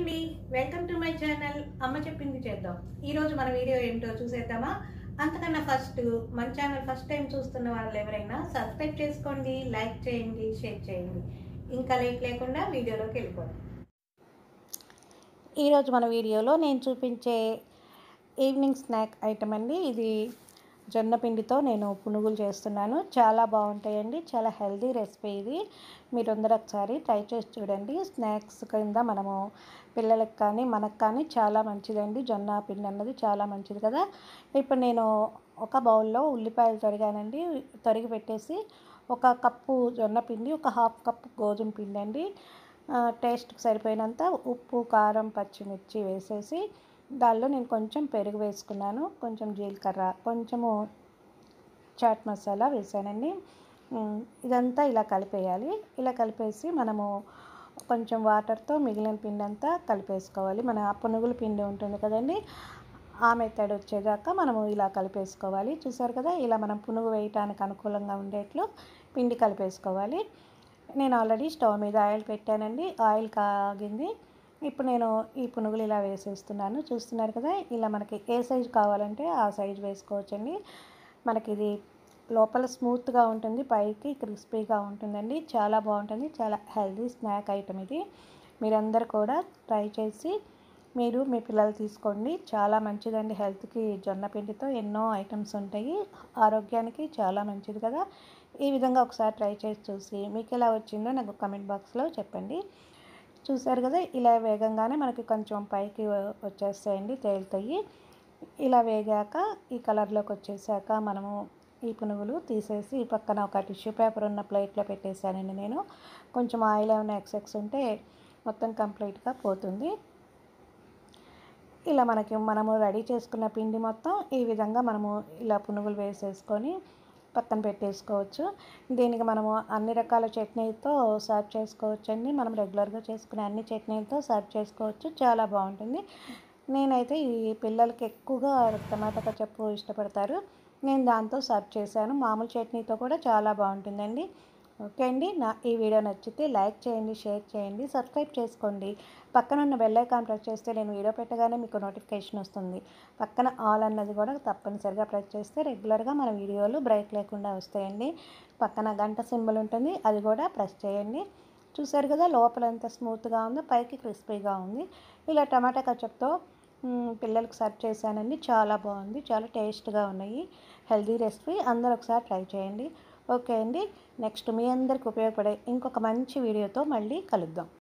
అండి welcome to my channel అమ్మ చెప్పింది చేద్దాం ఈరోజు మన వీడియో ఏంటో చూసేద్దామా అంతకన్నా ఫస్ట్ మన ఛానల్ ఫస్ట్ టైం చూస్తున్న వాళ్ళు ఎవరైనా సబ్స్క్రైబ్ చేసుకోండి లైక్ చేయండి షేర్ చేయండి ఇంకా లేట్ లేకుండా వీడియోలోకి వెళ్ళిపోదాం ఈరోజు మన వీడియోలో నేను చూపించే ఈవినింగ్ స్నాక్ ఐటమ్ అండి ఇది జొన్న పిండితో నేను పునుగులు చేస్తున్నాను చాలా బాగుంటాయండి చాలా హెల్దీ రెసిపీ ఇది మీరు అందరూ ఒకసారి ట్రై చేసి చూడండి స్నాక్స్ కింద మనము పిల్లలకు కానీ మనకు కానీ చాలా మంచిదండి జొన్న పిండి అన్నది చాలా మంచిది కదా ఇప్పుడు నేను ఒక బౌల్లో ఉల్లిపాయలు తరిగానండి తరిగి పెట్టేసి ఒక కప్పు జొన్న పిండి ఒక హాఫ్ కప్ గోధుమ పిండి అండి టేస్ట్కి సరిపోయినంత ఉప్పు కారం పచ్చిమిర్చి వేసేసి దానిలో నేను కొంచెం పెరుగు వేసుకున్నాను కొంచెం జీలకర్ర కొంచెము చాట్ మసాలా వేసానండి ఉమ్, ఇదంతా ఇలా కలిపేయాలి ఇలా కలిపేసి మనము కొంచెం వాటర్తో మిగిలిన పిండి అంతా కలిపేసుకోవాలి మన పునుగుల పిండి ఉంటుంది కదండి ఆ మెథడ్ వచ్చేదాకా మనము ఇలా కలిపేసుకోవాలి చూసారు కదా ఇలా మనం పునుగు వేయటానికి అనుకూలంగా ఉండేట్లు పిండి కలిపేసుకోవాలి నేను ఆల్రెడీ స్టవ్ మీద ఆయిల్ పెట్టానండి ఆయిల్ కాగింది ఇప్పుడు నేను ఈ పునుగులు ఇలా వేసేస్తున్నాను చూస్తున్నారు కదా ఇలా మనకి ఏ సైజు కావాలంటే ఆ సైజు వేసుకోవచ్చండి మనకి ఇది లోపల స్మూత్గా ఉంటుంది పైకి క్రిస్పీగా ఉంటుందండి చాలా బాగుంటుంది చాలా హెల్దీ స్నాక్ ఐటమ్ ఇది మీరందరూ కూడా ట్రై చేసి మీరు మీ పిల్లలు తీసుకోండి చాలా మంచిదండి హెల్త్కి జొన్న పిండితో ఎన్నో ఐటమ్స్ ఉంటాయి ఆరోగ్యానికి చాలా మంచిది కదా ఈ విధంగా ఒకసారి ట్రై చేసి చూసి మీకు ఎలా వచ్చిందో నాకు కమెంట్ బాక్స్లో చెప్పండి చూసారు కదా ఇలా వేగంగానే మనకి కొంచెం పైకి వచ్చేస్తాయండి తేలుతాయి ఇలా వేగాక ఈ కలర్లోకి వచ్చేసాక మనము ఈ పునుగులు తీసేసి ఈ పక్కన ఒక టిష్యూ పేపర్ ఉన్న ప్లేట్లో పెట్టేశానండి నేను కొంచెం ఆయిల్ ఏమైనా ఎక్సెక్స్ ఉంటే మొత్తం కంప్లీట్గా పోతుంది ఇలా మనకి మనము రెడీ చేసుకున్న పిండి మొత్తం ఈ విధంగా మనము ఇలా పునుగులు వేసేసుకొని పక్కన పెట్టేసుకోవచ్చు దీనికి మనము అన్ని రకాల చట్నీతో సర్వ్ చేసుకోవచ్చు అండి మనం రెగ్యులర్గా చేసుకునే అన్ని చట్నీలతో సర్వ్ చేసుకోవచ్చు చాలా బాగుంటుంది నేనైతే ఈ పిల్లలకి ఎక్కువగా టమాటా చెప్పు ఇష్టపడతారు నేను దాంతో సర్వ్ చేశాను మామూలు చట్నీతో కూడా చాలా బాగుంటుందండి ఓకే అండి నా ఈ వీడియో నచ్చితే లైక్ చేయండి షేర్ చేయండి సబ్స్క్రైబ్ చేసుకోండి పక్కన ఉన్న బెల్ ఐకాన్ ప్రెస్ చేస్తే నేను వీడియో పెట్టగానే మీకు నోటిఫికేషన్ వస్తుంది పక్కన ఆల్ అన్నది కూడా తప్పనిసరిగా ప్రెస్ చేస్తే రెగ్యులర్గా మన వీడియోలు బ్రేక్ లేకుండా వస్తాయండి పక్కన గంట సింబల్ ఉంటుంది అది కూడా ప్రెస్ చేయండి చూసారు కదా లోపల ఎంత స్మూత్గా ఉందో పైకి క్రిస్పీగా ఉంది ఇలా టమాటా కచప్తో పిల్లలకు సర్వ్ చేశానండి చాలా బాగుంది చాలా టేస్ట్గా ఉన్నాయి హెల్దీ రెసిపీ అందరూ ఒకసారి ట్రై చేయండి ఓకే అండి నెక్స్ట్ మీ అందరికి ఉపయోగపడే ఇంకొక మంచి వీడియోతో మళ్ళీ కలుద్దాం